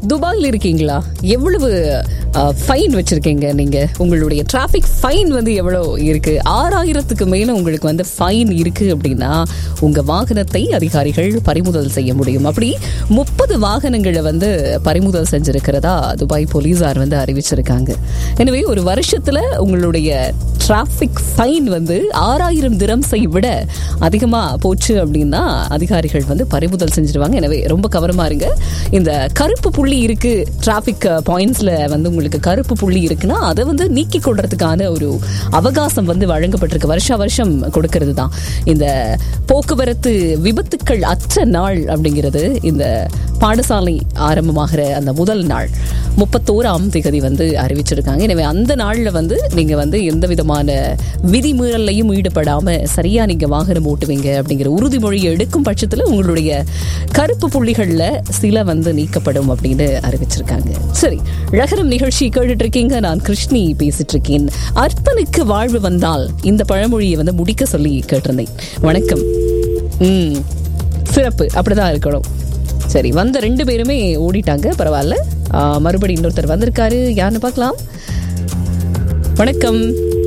துபாயில் இருக்கீங்களா எவ்வளவு ஃபைன் வச்சிருக்கீங்க நீங்க உங்களுடைய டிராஃபிக் ஃபைன் வந்து எவ்வளோ இருக்கு ஆறாயிரத்துக்கு மேல உங்களுக்கு வந்து ஃபைன் இருக்கு அப்படின்னா உங்க வாகனத்தை அதிகாரிகள் பறிமுதல் செய்ய முடியும் அப்படி முப்பது வாகனங்களை வந்து பறிமுதல் செஞ்சிருக்கிறதா துபாய் போலீசார் வந்து அறிவிச்சிருக்காங்க எனவே ஒரு வருஷத்துல உங்களுடைய டிராஃபிக் ஃபைன் வந்து ஆறாயிரம் திரம்ஸை விட அதிகமா போச்சு அப்படின்னா அதிகாரிகள் வந்து பறிமுதல் செஞ்சிருவாங்க எனவே ரொம்ப கவனமா இருங்க இந்த கருப்பு புள்ளி இருக்கு டிராஃபிக் பாயிண்ட்ஸ்ல வந்து உங்களுக்கு கருப்பு புள்ளி இருக்குன்னா அதை வந்து நீக்கி கொள்றதுக்கான ஒரு அவகாசம் வந்து வழங்கப்பட்டிருக்கு வருஷா வருஷம் கொடுக்கிறது தான் இந்த போக்குவரத்து விபத்துக்கள் அற்ற நாள் அப்படிங்கிறது இந்த பாடசாலை ஆரம்பமாகிற அந்த முதல் நாள் முப்பத்தோராம் திகதி வந்து அறிவிச்சிருக்காங்க எனவே அந்த நாள்ல வந்து நீங்க வந்து எந்த விதமான விதிமீறல்லையும் ஈடுபடாம சரியா நீங்க வாகனம் ஓட்டுவீங்க அப்படிங்கிற உறுதிமொழியை எடுக்கும் பட்சத்துல உங்களுடைய கருப்பு புள்ளிகள்ல சில வந்து நீக்கப்படும் அப்படின்னு அறிவிச்சிருக்காங்க சரி ழகரம் நிகழ்ச்சி கேட்டுட்டு இருக்கீங்க நான் கிருஷ்ணி பேசிட்டு இருக்கேன் அர்ப்பனுக்கு வாழ்வு வந்தால் இந்த பழமொழியை வந்து முடிக்க சொல்லி கேட்டிருந்தேன் வணக்கம் ம் சிறப்பு அப்படிதான் இருக்கணும் சரி வந்த ரெண்டு பேருமே ஓடிட்டாங்க பரவாயில்ல ஆ, மறுபடி இன்னொருத்தர் வந்திருக்காரு யாருன்னு பார்க்கலாம் வணக்கம்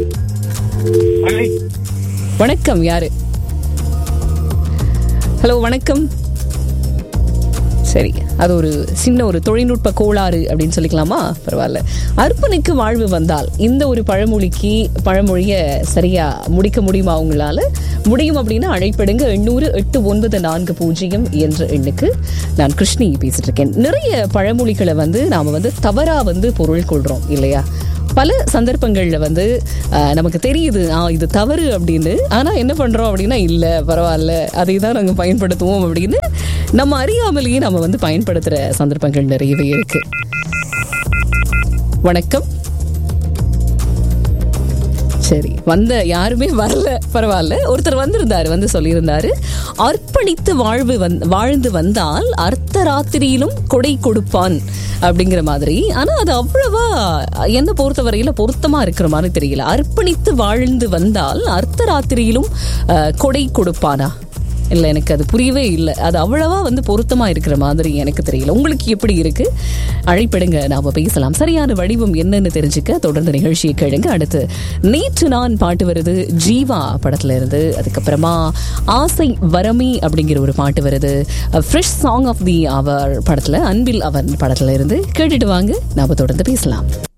வணக்கம் யாரு ஹலோ வணக்கம் சரி அது ஒரு சின்ன ஒரு தொழில்நுட்ப கோளாறு அப்படின்னு சொல்லிக்கலாமா பரவாயில்ல அர்ப்பனுக்கு வாழ்வு வந்தால் இந்த ஒரு பழமொழிக்கு பழமொழியை சரியா முடிக்க முடியுமா உங்களால முடியும் அப்படின்னா அழைப்பிடுங்க எண்ணூறு எட்டு ஒன்பது நான்கு பூஜ்ஜியம் என்ற எண்ணுக்கு நான் கிருஷ்ணி பேசிட்டு இருக்கேன் நிறைய பழமொழிகளை வந்து நாம வந்து தவறா வந்து பொருள் கொள்றோம் இல்லையா பல சந்தர்ப்பங்கள்ல வந்து அஹ், நமக்கு தெரியுது ஆ இது தவறு அப்படின்னு ஆனா என்ன பண்றோம் அப்படின்னா இல்ல பரவாயில்ல அதை தான் நாங்க பயன்படுத்துவோம் அப்படின்னு நம்ம அறியாமலேயே நம்ம வந்து பயன்படுத்துற சந்தர்ப்பங்கள் நிறையவே இருக்கு வணக்கம் சரி வந்த யாருமே வரல பரவாயில்ல ஒருத்தர் வந்திருந்தாரு வந்து சொல்லியிருந்தாரு அர்ப்பணித்து வாழ்வு வந் வாழ்ந்து வந்தால் அர்த்த ராத்திரியிலும் கொடை கொடுப்பான் அப்படிங்கிற மாதிரி ஆனா அது அவ்வளவா என்ன பொறுத்தவரையில பொருத்தமா இருக்கிற மாதிரி தெரியல அர்ப்பணித்து வாழ்ந்து வந்தால் அர்த்த ராத்திரியிலும் அஹ், கொடை கொடுப்பானா இல்லை எனக்கு அது புரியவே இல்லை அது அவ்வளவா வந்து பொருத்தமா இருக்கிற மாதிரி எனக்கு தெரியல உங்களுக்கு எப்படி இருக்கு அழைப்பிடுங்க நாம பேசலாம் சரியான வடிவம் என்னன்னு தெரிஞ்சுக்க தொடர்ந்து நிகழ்ச்சியை கேளுங்க அடுத்து நேற்று நான் பாட்டு வருது ஜீவா படத்துல இருந்து அதுக்கப்புறமா ஆசை வரமி அப்படிங்கிற ஒரு பாட்டு வருது fresh song of the hour படத்துல அன்பில் அவன் படத்துல இருந்து கேட்டுட்டு வாங்க நாம தொடர்ந்து பேசலாம்